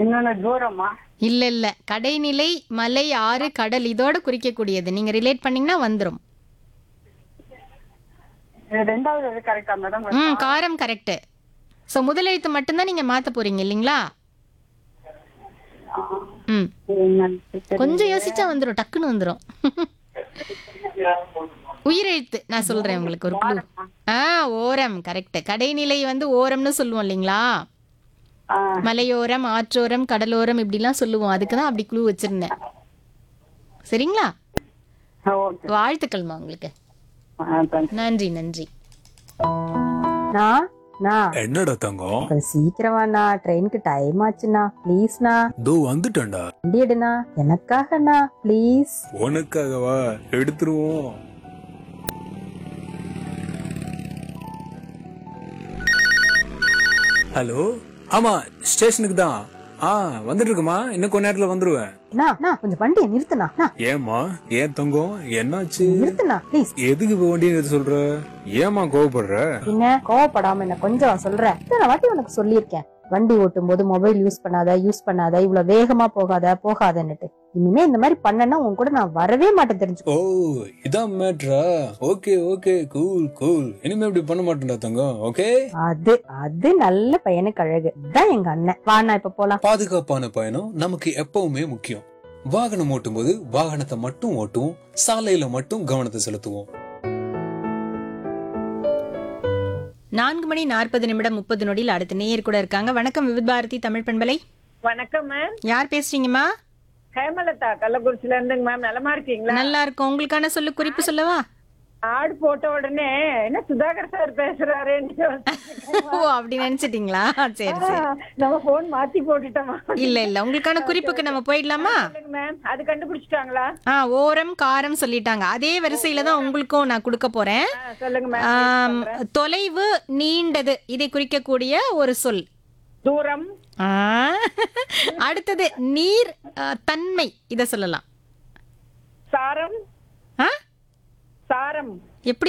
இன்னொன்னு தூரமா இல்ல இல்ல கடைநிலை மலை ஆறு கடல் இதோட குறிக்கக்கூடியது நீங்க ரிலேட் பண்ணீங்கன்னா வந்துரும் இது ரெண்டாவது இது கரெக்டா மேடம் ம் காரம் கரெக்ட் ஸோ முதலெழுத்து மட்டும்தான் நீங்க மாத்த போறீங்க இல்லைங்களா ம் கொஞ்சம் யோசிச்சா வந்துரும் டக்குன்னு வந்துரும் உயிரெழுத்து நான் சொல்றேன் உங்களுக்கு ஒரு க்ளூ ஆ ஓரம் கரெக்ட் கடைநிலை வந்து ஓரம்னு சொல்லுவோம் இல்லைங்களா மலையோரம் ஆற்றோரம் கடலோரம் இப்படிலாம் சொல்லுவோம் அதுக்கு தான் அப்படி க்ளூ வச்சிருந்தேன் சரிங்களா ஓகே வாழ்த்துக்கள்மா உங்களுக்கு நன்றி நன்றி நான் நான் என்னடா தங்கம் கொஞ்சம் சீக்கிரமாண்ணா ட்ரெயினுக்கு டைம் ஆச்சுண்ணா ப்ளீஸ்ண்ணா தோ வந்துட்டேன்டா வண்டி எடுண்ணா எனக்காகண்ணா ப்ளீஸ் உனக்காகவா எடுத்துருவோம் ஹலோ ஆமா ஸ்டேஷனுக்கு தான் ஆ வந்துட்டு இருக்குமா இன்னும் கொஞ்ச நேரத்துல வந்துருவேன் அண்ணா அண்ணா, கொஞ்சம் வண்டியை நிறுத்துண்ணா அண்ணா, ஏமா ஏன் தங்கம் என்னாச்சு நிறுத்துண்ணா ப்ளீஸ் எதுக்கு இப்ப வண்டியை நிறுத்த சொல்ற ஏமா கோவப்படுற என்ன கோவப்படாம என்ன கொஞ்சம் சொல்றேன் இத்தனை வாட்டி உனக்கு சொல்லியிருக்கேன் வண்டி ஓட்டும் போது மொபைல் யூஸ் பண்ணாத யூஸ் பண்ணாத இவ்வளவு வேகமா போகாத போகாதன்னுட்டு இனிமே இந்த மாதிரி பண்ணனா உன் கூட நான் வரவே மாட்டேன் தெரிஞ்சுக்கோ ஓ இதான் மேட்ரா ஓகே ஓகே கூல் கூல் இனிமே இப்படி பண்ண மாட்டேன்டா தங்கம் ஓகே அது அது நல்ல பையனுக்கு அழகு இதான் எங்க அண்ணன் வாண்ணா இப்ப போலாம் பாதுகாப்பான பயணம் நமக்கு எப்பவுமே முக்கியம் வாகனம் ஓட்டும்போது வாகனத்தை மட்டும் ஓட்டுவோம் சாலையில மட்டும் கவனத்தை செலுத்துவோம் நான்கு மணி நாற்பது நிமிடம் முப்பது நொடியில் அடுத்த நேயர் கூட இருக்காங்க வணக்கம் விவித் பாரதி தமிழ் பண்பலை வணக்கம் மேம் யார் பேசுறீங்கம்மா ஹேமலதா கள்ளக்குறிச்சில இருந்துங்க மேம் நலமா இருக்கீங்களா நல்லா இருக்கும் உங்களுக்கான சொல்லு குறிப்பு சொல்லவா ஆடு போட்ட உடனே என்ன சுதாகர் சார் பேசுறாருன்னு ஓ அப்படி நினைச்சிட்டீங்களா சரி சரி நம்ம போன் மாத்தி போட்டுட்டோமா இல்ல இல்ல உங்களுக்கான குறிப்புக்கு நம்ம போயிடலாமா சொல்லுங்க மேம் அது கண்டுபிடிச்சிட்டாங்களா ஆ ஓரம் காரம் சொல்லிட்டாங்க அதே வரிசையில தான் உங்களுக்கும் நான் கொடுக்க போறேன் ஆ, சொல்லுங்க ஆம், மேம் தொலைவு நீண்டது இதை குறிக்கக்கூடிய ஒரு சொல் தூரம் ஆ, அடுத்தது நீர் ஆ, தன்மை இத சொல்லலாம் சாரம் ஆ சாரம் எப்படி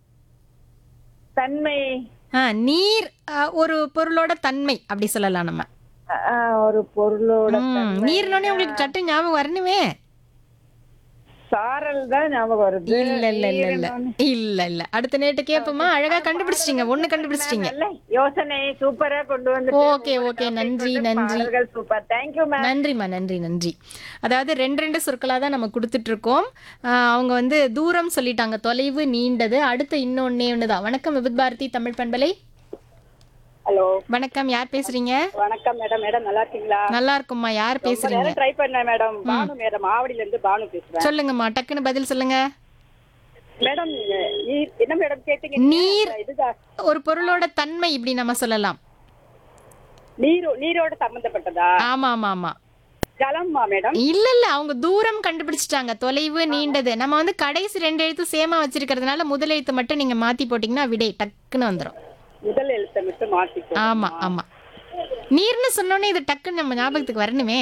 தன்மை ஆ, நீர் ஆ, ஒரு பொருளோட தன்மை அப்படி சொல்லலாம் நம்ம ஆ, ஒரு பொருளோட ம், நீர்னோடனே உங்களுக்கு சட்டு ஞாபகம் வரணுமே சாரல் தான் ஞாபகம் வருது இல்ல இல்ல இல்ல இல்ல இல்ல இல்ல அடுத்த நேட்டு கேப்போமா அழகா கண்டுபிடிச்சிட்டீங்க ஒண்ணு கண்டுபிடிச்சிட்டீங்க நல்ல யோசனை சூப்பரா கொண்டு வந்து ஓகே ஓகே நன்றி நன்றி சூப்பர் தேங்க்யூ மேம் நன்றிம்மா நன்றி நன்றி அதாவது ரெண்டு ரெண்டு சொற்களாக தான் நம்ம கொடுத்துட்டு இருக்கோம் ஆஹ் அவங்க வந்து தூரம் சொல்லிட்டாங்க தொலைவு நீண்டது அடுத்து இன்னொன்னே ஒன்று தான் வணக்கம் விபத் பாரதி தமிழ் பண்பலை ஹலோ வணக்கம் யார் பேசுறீங்க வணக்கம் மேடம் மேடம் நல்லா இருக்கீங்களா நல்லா இருக்கும்மா யார் பேசுறீங்க ட்ரை பண்ணேன் மேடம் பானு மேடம் ஆவடியில இருந்து பானு பேசுறேன் சொல்லுங்கம்மா டக்குன்னு பதில் சொல்லுங்க மேடம் நீர் என்ன மேடம் கேட்டீங்க நீர் இதுதான் ஒரு பொருளோட தன்மை இப்படி நம்ம சொல்லலாம் நீர் நீரோட சம்பந்தப்பட்டதா ஆமா ஆமா ஆமா ஜலம்மா மேடம் இல்ல இல்ல அவங்க தூரம் கண்டுபிடிச்சிட்டாங்க தொலைவு நீண்டது நம்ம வந்து கடைசி ரெண்டு எழுத்து சேமா வச்சிருக்கிறதுனால முதல் எழுத்து மட்டும் நீங்க மாத்தி போட்டீங்கன்னா விடை டக்குன்னு வந்துரும் முதல் எழுத்தை மட்டும் மாத்திக்கோ ஆமா ஆமா நீர்னு சொன்னோன்னே இது டக்குன்னு நம்ம ஞாபகத்துக்கு வரணுமே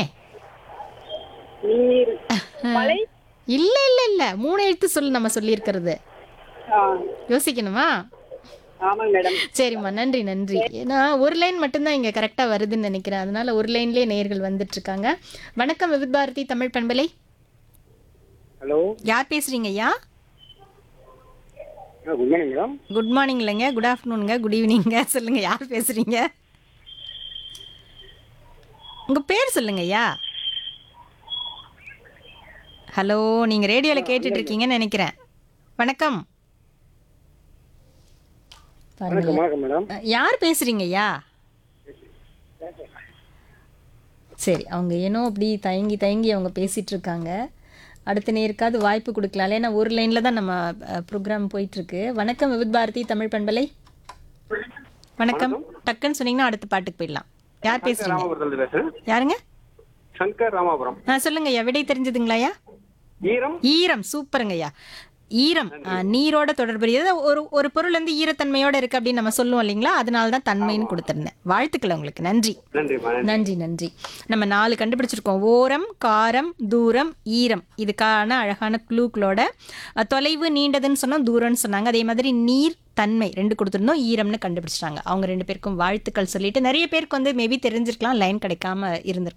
நீர் மலை இல்ல இல்ல இல்ல மூணு எழுத்து சொல்லு நம்ம சொல்லியிருக்கிறது ஆ, யோசிக்கணுமா ஆமாங்க மேடம் சரிம்மா நன்றி நன்றி ஏன்னா ஒரு லைன் மட்டும்தான் இங்க கரெக்டா வருதுன்னு நினைக்கிறேன் அதனால ஒரு லைன்லயே நேயர்கள் வந்துட்டு இருக்காங்க வணக்கம் விவித் பாரதி தமிழ் பண்பலை ஹலோ யார் பேசுறீங்க ஐயா good morning madam good morning இல்லைங்க குட் ஆஃப்டர்நூனுங்க குட் ஈவினிங்க சொல்லுங்க யார் பேசுறீங்க உங்க பேர் சொல்லுங்க ஐயா ஹலோ நீங்க ரேடியோல கேட்டுட்டு இருக்கீங்கன்னு நினைக்கிறேன் வணக்கம் பாருங்க வணக்கம் மேடம் அஹ், யார் பேசுறீங்க ஐயா சரி அவங்க ஏனோ அப்படி தயங்கி தயங்கி அவங்க பேசிட்டு இருக்காங்க அடுத்த நேருக்காவது வாய்ப்பு கொடுக்கலாம் ஏன்னா ஒரு லைன்ல தான் நம்ம ப்ரோக்ராம் போயிட்டு இருக்கு வணக்கம் விவித் பாரதி தமிழ் பண்பலை வணக்கம் டக்குன்னு சொன்னீங்கன்னா அடுத்த பாட்டுக்கு போயிடலாம் யார் பேசுறீங்க ராமாபுரத்தில் பேசுறேன் யாருங்க சங்கர் ராமாபுரம் ஆ சொல்லுங்க ஐயா விடை தெரிஞ்சதுங்களாயா ஈரம் ஈரம் சூப்பருங்க ஐயா ஈரம் ஆ, நீரோட தொடர்புடையது ஒரு ஒரு பொருள் வந்து ஈரத்தன்மையோட இருக்கு அப்படின்னு நம்ம சொல்லுவோம் இல்லைங்களா அதனால தான் தன்மைன்னு கொடுத்துருந்தேன் வாழ்த்துக்கள் உங்களுக்கு நன்றி நன்றிம்மா நன்றி நன்றி நம்ம நாலு கண்டுபிடிச்சிருக்கோம் ஓரம் காரம் தூரம் ஈரம் இதுக்கான அழகான க்ளூக்களோட அஹ், தொலைவு நீண்டதுன்னு சொன்னோம் தூரம்னு சொன்னாங்க அதே மாதிரி நீர் தன்மை ரெண்டு கொடுத்துருந்தோம் ஈரம்னு கண்டுபிடிச்சிட்டாங்க அவங்க ரெண்டு பேருக்கும் வாழ்த்துக்கள் சொல்லிட்டு நிறைய பேருக்கு வந்து மேபி தெரிஞ்சிருக்கலாம் லைன் கிடைக்காம இருந்திருக்கலாம்